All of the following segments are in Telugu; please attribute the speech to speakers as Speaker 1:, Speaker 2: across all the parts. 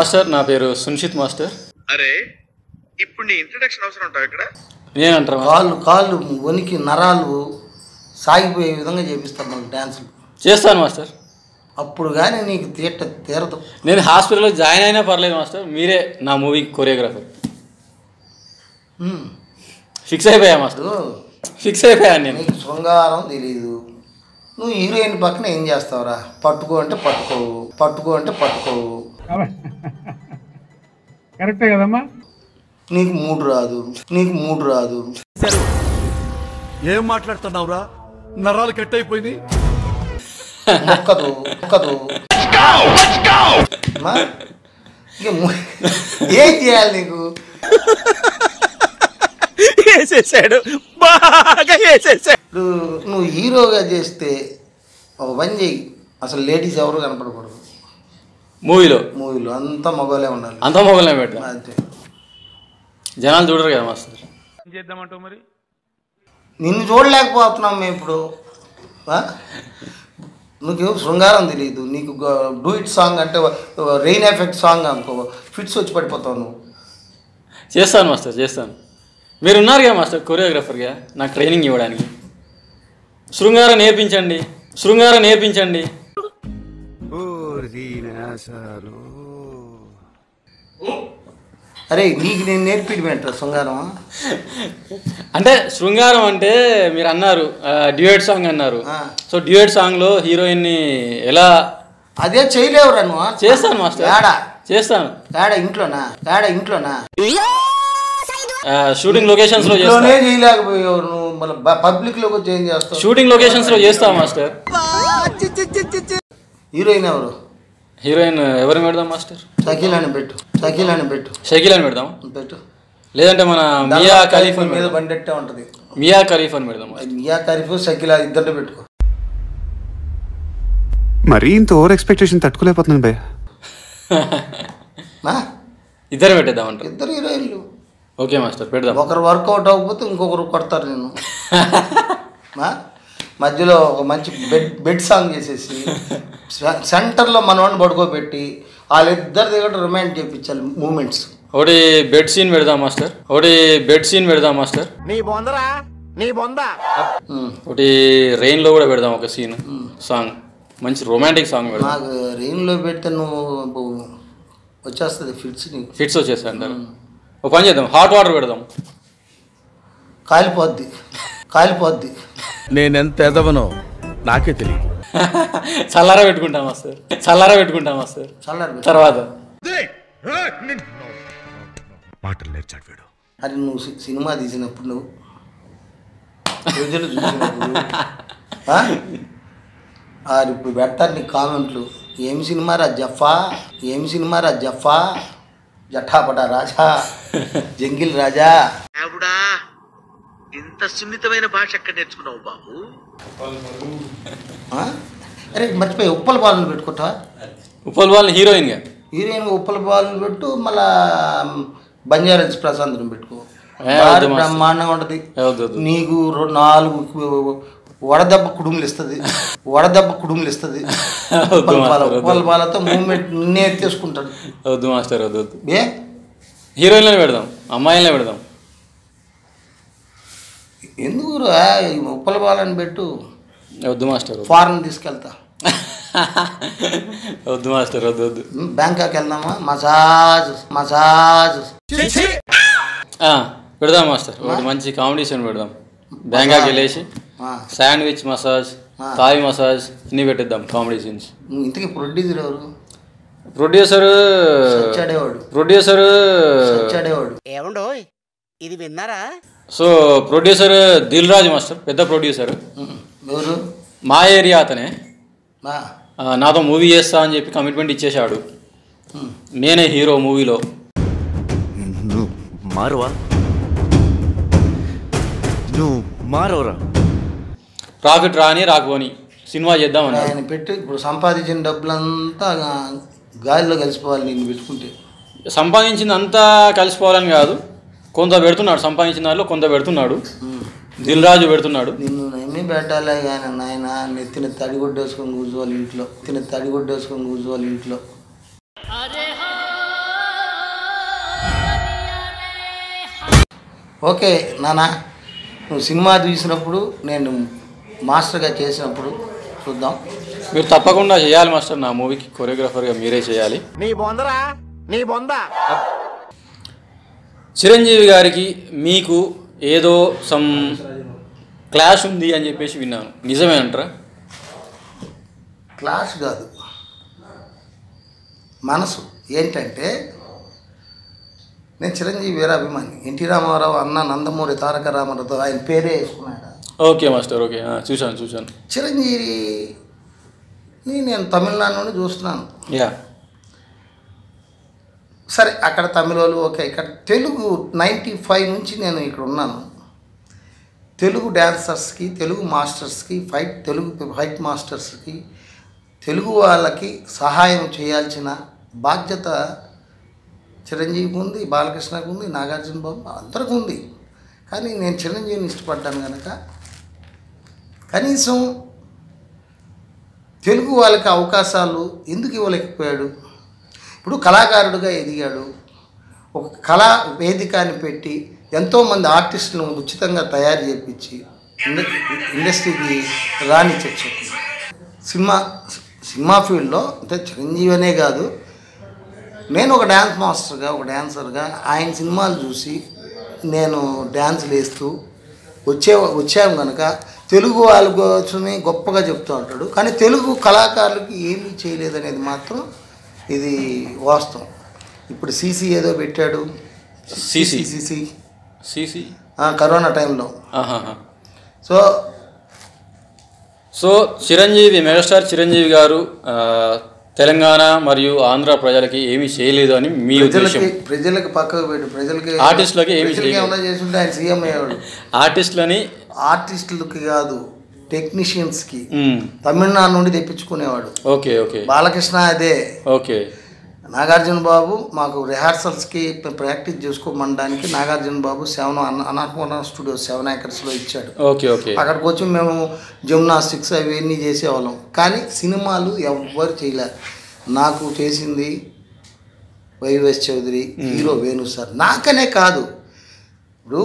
Speaker 1: మాస్టర్ నా పేరు సున్షిత్ మాస్టర్
Speaker 2: అరే ఇప్పుడు నీ ఇంట్రడక్షన్ అవసరం ఉంటావు ఇక్కడ
Speaker 1: నేనంటారా మాస్టర్?
Speaker 3: కాళ్ళు కాళ్ళు వణికి నరాలు సాగిపోయే విధంగా చేపిస్తారు మనకు డ్యాన్సులు
Speaker 1: చేస్తాను మాస్టర్
Speaker 3: అప్పుడు కానీ నీకు తీట తీరదు
Speaker 1: నేను హాస్పిటల్లో జాయిన్ అయినా పర్లేదు మాస్టర్ మీరే నా మూవీ కొరియోగ్రాఫర్
Speaker 3: ఉమ్.
Speaker 1: ఫిక్స్ అయిపోయా మాస్టర్
Speaker 3: ఇప్పుడు
Speaker 1: ఫిక్స్ అయిపోయాను నేను
Speaker 3: నీకు శృంగారం తెలీదు నువ్వు హీరోయిన్ పక్కన ఏం చేస్తావురా పట్టుకో అంటే పట్టుకోవు పట్టుకో అంటే పట్టుకోవు
Speaker 4: కరెక్టే కదమ్మా
Speaker 3: నీకు మూడు రాదు నీకు మూడు రాదు
Speaker 5: ఏం మాట్లాడుతున్నావురా నరాలు కట్ అయిపోయింది
Speaker 3: మొక్కదు మొక్కదు మా? ఇక ము- ఏం చేయాలి నీకు
Speaker 5: వేసేసాడు బాగా వేసేసాడు
Speaker 3: ఇప్పుడు నువ్వు హీరోగా చేస్తే ఒక పని చేయి అసలు లేడీస్ ఎవరు కనపడకూడదు
Speaker 1: మూవీలో
Speaker 3: మూవీలో అంతా మగవాళ్ళే ఉండాలి
Speaker 1: అంత మొగలే పెడతా
Speaker 3: అంతే
Speaker 1: జనాలు చూడరు కదా మాస్టర్
Speaker 4: ఏం చేద్దామంటావు మరి
Speaker 3: నిన్ను చూడలేకపోతున్నాం మేము ఇప్పుడు ఆ? నీకు శృంగారం తెలియదు నీకు డూ ఇట్ సాంగ్ అంటే రెయిన్ ఎఫెక్ట్ సాంగ్ అనుకో ఫిట్స్ వచ్చి పడిపోతావు నువ్వు
Speaker 1: చేస్తాను మాస్టర్ చేస్తాను మీరు ఉన్నారు కదా మాస్టర్ కొరియోగ్రాఫర్గా నాకు ట్రైనింగ్ ఇవ్వడానికి శృంగారం నేర్పించండి శృంగారం నేర్పించండి
Speaker 3: అరే నీకు నేను నేర్పిడి ఏంట్రా శృంగారం
Speaker 1: అంటే శృంగారం అంటే మీరు అన్నారు డ్యూయట్ సాంగ్ అన్నారు
Speaker 3: ఆ.
Speaker 1: సో డ్యూయట్ సాంగ్లో హీరోయిన్ని ఎలా
Speaker 3: అదే చేయలేవురా నువ్వు
Speaker 1: చేస్తాను మాస్టర్
Speaker 3: ఏడా
Speaker 1: చేస్తాను
Speaker 3: ఏడా ఇంట్లోనా ఏడా ఇంట్లోనా
Speaker 1: ఆ, షూటింగ్ లొకేషన్స్లో
Speaker 3: ఇంట్లోనే
Speaker 1: చేస్తాను
Speaker 3: చేయలేకపోయావు నువ్వు మళ్ళీ పబ్లిక్లోకి వచ్చి ఏం చేస్తావు
Speaker 1: షూటింగ్ లొకేషన్స్లో చేస్తా మాస్టర్
Speaker 3: హీరోయిన్ ఎవరు
Speaker 1: హీరోయిన్ ఎవరిని పెడదాం మాస్టర్
Speaker 3: షకీల్ అని పెట్టు షకీల్ అని పెట్టు
Speaker 1: షకీల్ అని పెడదాం
Speaker 3: పెట్టు
Speaker 1: లేదంటే మన మియా ఖలీఫ్ అని
Speaker 3: మీద
Speaker 1: పెడదాం
Speaker 3: బండెట్టే ఉంటుంది
Speaker 1: మియా ఖలీఫ్ అని పెడదాం
Speaker 3: మియా ఖరీఫ్ షకీల్ ఇద్దరు పెట్టుకో
Speaker 6: మరీ ఇంత ఓవర్ ఎక్స్పెక్టేషన్ తట్టుకోలేకపోతున్నాను భయ్య
Speaker 3: మా
Speaker 1: ఇద్దరు పెట్టేద్దాం అంటారు
Speaker 3: ఇద్దరు హీరోయిన్లు
Speaker 1: ఓకే మాస్టర్ పెడదాం
Speaker 3: ఒకరు వర్కౌట్ అవ్వకపోతే ఇంకొకరు కొడతారు నేను మా మధ్యలో ఒక మంచి బెడ్ బెడ్ సాంగ్ చేసేసి సె- సెంటర్లో మనవాడిని పడుకోబెట్టి వాళ్ళిద్దరి దగ్గర రిమైండ్ చేయించాలి మూమెంట్స్
Speaker 1: ఒకటి బెడ్ సీన్ పెడదాం మాస్టర్ ఒకటి బెడ్ సీన్ పెడదాం మాస్టర్ ఒకటి రెయిన్లో కూడా పెడదాం ఒక సీన్ సాంగ్ మంచి రొమాంటిక్ సాంగ్ పెడదాం
Speaker 3: నాకు రెయిన్లో పెడితే నువ్వు వచ్చేస్తుంది ఫిట్స్ నీకు
Speaker 1: ఫిట్స్ వచ్చేస్తాయి అంటారు ఒక పని చేద్దాం హాట్ వాటర్ పెడదాం
Speaker 3: కాలిపోద్ది కాలిపోద్ది
Speaker 5: నేనెంత ఎదవనో నాకే తెలియదు
Speaker 1: చల్లారా పెట్టుకుంటాం మాస్టర్ చల్లారా పెట్టుకుంటాం మాస్టర్
Speaker 3: చల్లారి పెట్టు.
Speaker 1: తర్వాత
Speaker 5: మాటలు నేర్చాడు వీడు
Speaker 3: అది నువ్వు సి- సినిమా తీసినప్పుడు నువ్వు ప్రజలు చూసినప్పుడు ఆ? ఆరు ఇప్పుడు పెడతారు నీ కామెంట్లు ఏమి సినిమా రా జఫా ఏమి సినిమా రా జఫా జఠాపట రాజా జంగిల్ రాజా
Speaker 2: దేవుడా ఇంత సున్నితమైన భాష ఎక్కడ నేర్చుకున్నావు బాబు
Speaker 3: ఆ? అరే మర్చిపోయి ఉప్పల బాలను పెట్టుకుంటావా
Speaker 1: ఉప్పల్ వాళ్ళని హీరోయిన్గా
Speaker 3: హీరోయిన్ ఉప్పల బాలను పెట్టు మళ్ళా బంజారాజ్ ప్రశాంత్ని పెట్టుకో
Speaker 1: ఏ,
Speaker 3: భారీ
Speaker 1: వద్దు మాస్టర్.
Speaker 3: బ్రహ్మాండంగా ఉంటుంది
Speaker 1: ఏ, వద్దు, వద్దు.
Speaker 3: నీకు రో- నాలుగు వడదెబ్బ కుడుములు ఇస్తుంది వడదెబ్బ కుడుములు ఇస్తుంది
Speaker 1: వద్దు
Speaker 3: ఉప్పల బాల
Speaker 1: మాస్టర్, వద్దు.
Speaker 3: ఉప్పల బాలతో మూమెంట్ నిన్నే ఎత్తేసుకుంటాడు
Speaker 1: వద్దు మాస్టర్ వద్దు వద్దు
Speaker 3: ఏ
Speaker 1: హీరోయిన్లనే పెడదాం అమ్మాయిలనే పెడదాం
Speaker 3: ఎందుకు రా ఈ ఉప్పల బాలని పెట్టు
Speaker 1: వద్దు మాస్టర్ వద్దు.
Speaker 3: ఫారెన్ తీసుకెళ్తా
Speaker 1: వద్దు మాస్టర్ వద్దు వద్దు
Speaker 3: బ్యాంకాక్ వెళ్దామా మసాజ్ మసాజ్
Speaker 1: ఆ, పెడదాం మాస్టర్ ఒకటి మంచి కాంపిటీషన్ పెడదాం బ్యాంకాక్ వెళ్ళేసి
Speaker 3: ఆ,
Speaker 1: శాండ్విచ్ మసాజ్ థాయ్ మసాజ్ అన్నీ పెట్టిద్దాం కామెడీ సీన్స్
Speaker 3: నువ్వు ఇంతకీ ప్రొడ్యూసర్ ఎవరు
Speaker 1: ప్రొడ్యూసర్
Speaker 3: సచ్చాడేవాడు
Speaker 1: ప్రొడ్యూసర్
Speaker 3: సచ్చాడేవాడు
Speaker 7: ఏమండోయ్ ఇది విన్నారా
Speaker 1: so producer Dil Raju master పెద్ద ప్రొడ్యూసర్
Speaker 3: ఉమ్, ఎవరు
Speaker 1: మా ఏరియా అతనే
Speaker 3: మా
Speaker 1: ఆ, నాతో మూవీ చేస్తా అని చెప్పి కమిట్మెంట్ ఇచ్చేశాడు నేనే హీరో మూవీలో
Speaker 5: నువ్వు మారవా నువ్వు మారవరా
Speaker 1: ప్రాఫిట్ రాని రాకపోని సినిమా చేద్దామని
Speaker 3: ఆయన పెట్టి ఇప్పుడు సంపాదించిన డబ్బులంతా గా- గాలిలో కలిసిపోవాలి నేను పెట్టుకుంటే
Speaker 1: సంపాదించింది అంతా కలిసిపోవాలని కాదు కొంత పెడుతున్నాడు సంపాదించిన దానిలో కొంత పెడుతున్నాడు దిల్ రాజు పెడుతున్నాడు
Speaker 3: నిన్ను నమ్మి పెట్టాలే కానీ నాయన నెత్తిన తడిగొడ్డేసుకొని కూర్చోవాలి ఇంట్లో తిన తడిగొడ్డేసుకొని కూర్చోవాలి ఇంట్లో ఓకే నానా నువ్వు సినిమా తీసినప్పుడు నేను మాస్టర్గా చేసినప్పుడు చూద్దాం
Speaker 1: మీరు తప్పకుండా చేయాలి మాస్టర్ నా మూవీకి కొరియోగ్రాఫర్గా మీరే చేయాలి
Speaker 7: నీ బొందరా నీ బొంద
Speaker 1: చిరంజీవి గారికి మీకు ఏదో సమ్ క్లాష్ ఉంది అని చెప్పేసి విన్నాను నిజమేనంటారా
Speaker 3: క్లాస్ కాదు మనసు ఏంటంటే నేను చిరంజీవి వీరాభిమాని ఎన్టీ రామారావు అన్న నందమూరి తారక రామారావుతో ఆయన పేరే వేసుకున్నాడు
Speaker 1: ఓకే మాస్టర్ ఓకే ఆ, చూశాను చూశాను
Speaker 3: చిరంజీవిని నేను తమిళనాడు నుండి చూస్తున్నాను
Speaker 1: యా
Speaker 3: సరే అక్కడ తమిళ వాళ్ళు ఓకే ఇక్కడ తెలుగు నైంటీ ఫైవ్ నుంచి నేను ఇక్కడ ఉన్నాను తెలుగు డ్యాన్సర్స్కి తెలుగు మాస్టర్స్కి ఫైట్ తెలుగు ఫైట్ మాస్టర్స్కి తెలుగు వాళ్ళకి సహాయం చేయాల్సిన బాధ్యత చిరంజీవికి ఉంది బాలకృష్ణకు ఉంది నాగార్జున బాబు అందరికీ ఉంది కానీ నేను చిరంజీవిని ఇష్టపడ్డాను కనుక కనీసం తెలుగు వాళ్ళకి అవకాశాలు ఎందుకు ఇవ్వలేకపోయాడు ఇప్పుడు కళాకారుడిగా ఎదిగాడు ఒక కళా వేదికని పెట్టి ఎంతోమంది ఆర్టిస్టులను ఉచితంగా తయారు చేయించి ఇండ- ఇండస్ట్రీకి రానిచ్చచ్చు సినిమా సినిమా ఫీల్డ్లో అంటే చిరంజీవి అనే కాదు నేను ఒక డ్యాన్స్ మాస్టర్గా ఒక డ్యాన్సర్గా ఆయన సినిమాలు చూసి నేను డ్యాన్సులు వేస్తూ వచ్చే వచ్చాము కనుక తెలుగు వాళ్ళ కోసమే గొప్పగా చెప్తూ ఉంటాడు కానీ తెలుగు కళాకారులకి ఏమీ చేయలేదనేది మాత్రం ఇది వాస్తవం ఇప్పుడు సీసీ ఏదో పెట్టాడు
Speaker 1: సీసీ
Speaker 3: సీసీ
Speaker 1: సీసీ
Speaker 3: కరోనా టైంలో
Speaker 1: ఆహాహా
Speaker 3: so
Speaker 1: so Chiranjeevi megastar Chiranjeevi గారు ఆ, తెలంగాణ మరియు ఆంధ్ర ప్రజలకి ఏమీ చేయలేదు అని మీ ఉద్దేశం
Speaker 3: ప్రజలకి ప్రజలకి పక్కకు పెట్టు ప్రజలకి
Speaker 1: ఆర్టిస్టులకి ఏమీ
Speaker 3: ప్రజలకి
Speaker 1: చేయలేదు.
Speaker 3: ఏమైనా చేస్తుంటే ఆయన సీఎం అయ్యేవాడు
Speaker 1: ఆర్టిస్టులని
Speaker 3: ఆర్టిస్టులకి కాదు టెక్నీషియన్స్కి
Speaker 1: మ్,
Speaker 3: తమిళనాడు నుండి తెప్పించుకునేవాడు
Speaker 1: ఓకే ఓకే
Speaker 3: బాలకృష్ణ అదే
Speaker 1: ఓకే
Speaker 3: నాగార్జున బాబు మాకు రిహార్సల్స్కి ప్రాక్టీస్ చేసుకోమనడానికి నాగార్జున బాబు సెవెన్ అన్న అన్నపూర్ణ స్టూడియో సెవెన్ ఏకర్స్లో ఇచ్చాడు
Speaker 1: ఓకే ఓకే
Speaker 3: అక్కడికి వచ్చి మేము జిమ్నాస్టిక్స్ అవన్నీ చేసేవాళ్ళం కానీ సినిమాలు ఎవ్వరు చేయలే నాకు చేసింది Y V S Chowdary hero Venu sir నాకనే కాదు ఇప్పుడు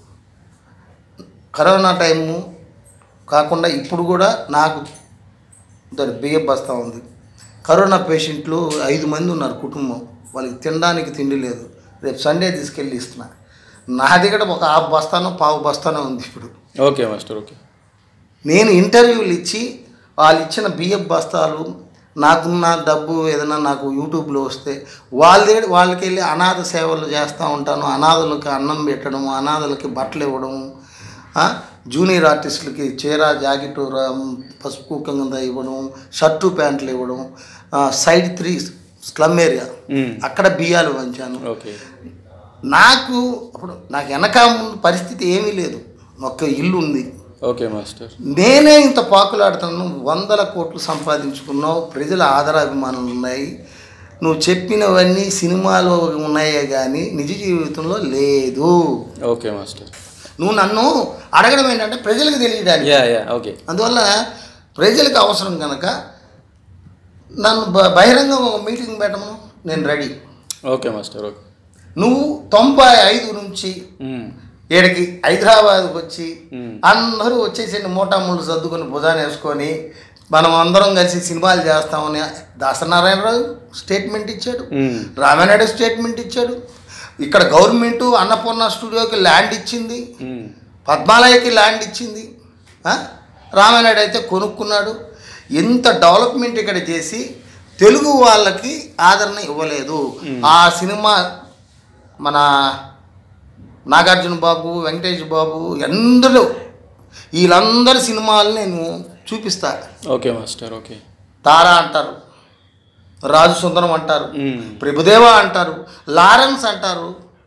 Speaker 3: కరోనా టైము కాకుండా ఇప్పుడు కూడా నాకు దాని బియ్యం బస్తా ఉంది కరోనా పేషెంట్లు ఐదు మంది ఉన్నారు కుటుంబం వాళ్ళకి తినడానికి తిండి లేదు రేపు సండే తీసుకెళ్ళి ఇస్తున్నా నా దగ్గర ఒక ఆ బస్తానో పావు బస్తానో ఉంది ఇప్పుడు
Speaker 1: ఓకే మాస్టర్ ఓకే
Speaker 3: నేను ఇంటర్వ్యూలు ఇచ్చి వాళ్ళు ఇచ్చిన బియ్యం బస్తాలు నాకున్న డబ్బు ఏదైనా నాకు యూట్యూబ్లో వస్తే వాళ్ళ దగ్గర వాళ్ళకి వెళ్ళి అనాథ సేవలు చేస్తూ ఉంటాను అనాథలకు అన్నం పెట్టడం అనాథలకి బట్టలు ఇవ్వడం ఆ, జూనియర్ ఆర్టిస్టులకి చీర జాకెట్ ర- పసుపు కుంకుమ ఇవ్వడం షర్టు ప్యాంట్లు ఇవ్వడం ఆ, సైడ్ త్రీ స్లమ్ ఏరియా
Speaker 1: మ్,
Speaker 3: అక్కడ బియ్యాలు వంచాను
Speaker 1: ఓకే
Speaker 3: నాకు అప్పుడు నాకు వెనక ముందు పరిస్థితి ఏమీ లేదు ఒక్క ఇల్లు ఉంది
Speaker 1: ఓకే మాస్టర్
Speaker 3: నేనే ఇంత పాకులాడుతున్నాను వందల కోట్లు సంపాదించుకున్నావు ప్రజల ఆదరాభిమానాలు ఉన్నాయి నువ్వు చెప్పినవన్నీ సినిమాలో ఉన్నాయే కానీ నిజ జీవితంలో లేదు
Speaker 1: ఓకే మాస్టర్
Speaker 3: నువ్వు నన్ను అడగడం ఏంటంటే ప్రజలకు తెలియడానికి
Speaker 1: యా యా ఓకే
Speaker 3: అందువల్ల ప్రజలకు అవసరం కనుక నన్ను బ- బహిరంగ ఒక మీటింగ్ పెట్టమను నేను రెడీ
Speaker 1: ఓకే మాస్టర్ ఓకే
Speaker 3: నువ్వు తొంభై ఐదు నుంచి
Speaker 1: మ్,
Speaker 3: ఈడకి హైదరాబాద్కి వచ్చి
Speaker 1: మ్.
Speaker 3: అందరూ వచ్చేసి మూటాముళ్ళు సర్దుకొని భుజాన వేసుకొని మనం అందరం కలిసి సినిమాలు చేస్తామని దాసనారాయణరావు స్టేట్మెంట్ ఇచ్చాడు
Speaker 1: మ్,
Speaker 3: రామానాయుడు స్టేట్మెంట్ ఇచ్చాడు ఇక్కడ గవర్నమెంట్ అన్నపూర్ణ స్టూడియోకి ల్యాండ్ ఇచ్చింది
Speaker 1: మ్,
Speaker 3: పద్మాలయకి ల్యాండ్ ఇచ్చింది ఆ? రామానాయుడు అయితే కొనుక్కున్నాడు ఎంత డెవలప్మెంట్ ఇక్కడ చేసి తెలుగు వాళ్ళకి ఆదరణ ఇవ్వలేదు ఆ సినిమా మన నాగార్జున బాబు వెంకటేష్ బాబు అందరూ వీళ్ళందరి సినిమాలు నేను చూపిస్తా
Speaker 1: ఓకే మాస్టర్ ఓకే
Speaker 3: తారా అంటారు రాజు సుందరం అంటారు
Speaker 1: మ్,
Speaker 3: ప్రభుదేవ అంటారు లారెన్స్ అంటారు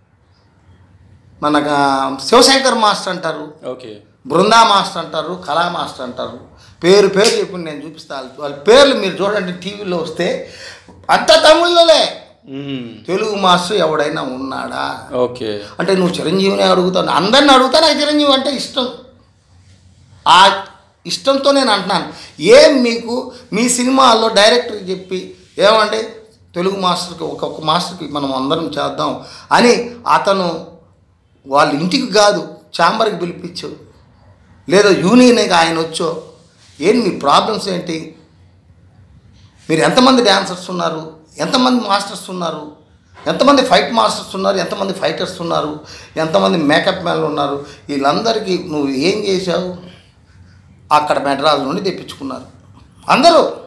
Speaker 3: మన శివశంకర్ మాస్టర్ అంటారు
Speaker 1: ఓకే
Speaker 3: బృందా మాస్టర్ అంటారు కళా మాస్టర్ అంటారు పేరు పేరు చెప్పి నేను చూపిస్తా వాళ్ళ- వాళ్ళ పేర్లు మీరు చూడండి టీవీలో వస్తే అంత తమిళ్లోలే
Speaker 1: మ్,
Speaker 3: తెలుగు మాస్టర్ ఎవడైనా ఉన్నాడా
Speaker 1: ఓకే
Speaker 3: అంటే నువ్వు చిరంజీవిని అడుగుతాను అందరిని అడుగుతా నాకు చిరంజీవి అంటే ఇష్టం ఆ ఇష్టంతో నేను అంటున్నాను ఏం మీకు మీ సినిమాల్లో డైరెక్టర్కి చెప్పి ఏమంటే తెలుగు మాస్టర్కి ఒక్కొక్క మాస్టర్కి మనం అందరం చేద్దాం అని అతను వాళ్ళ ఇంటికి కాదు ఛాంబర్కి పిలిపించు లేదా యూనియన్కి ఆయన వచ్చో ఏంటి మీ ప్రాబ్లమ్స్ ఏంటి మీరు ఎంతమంది డ్యాన్సర్స్ ఉన్నారు ఎంతమంది మాస్టర్స్ ఉన్నారు ఎంతమంది ఫైట్ మాస్టర్స్ ఉన్నారు ఎంతమంది ఫైటర్స్ ఉన్నారు ఎంతమంది మేకప్ మ్యాన్లు ఉన్నారు వీళ్ళందరికీ నువ్వు ఏం చేశావు అక్కడ మెడ్రాస్ నుండి తెప్పించుకున్నారు అందరూ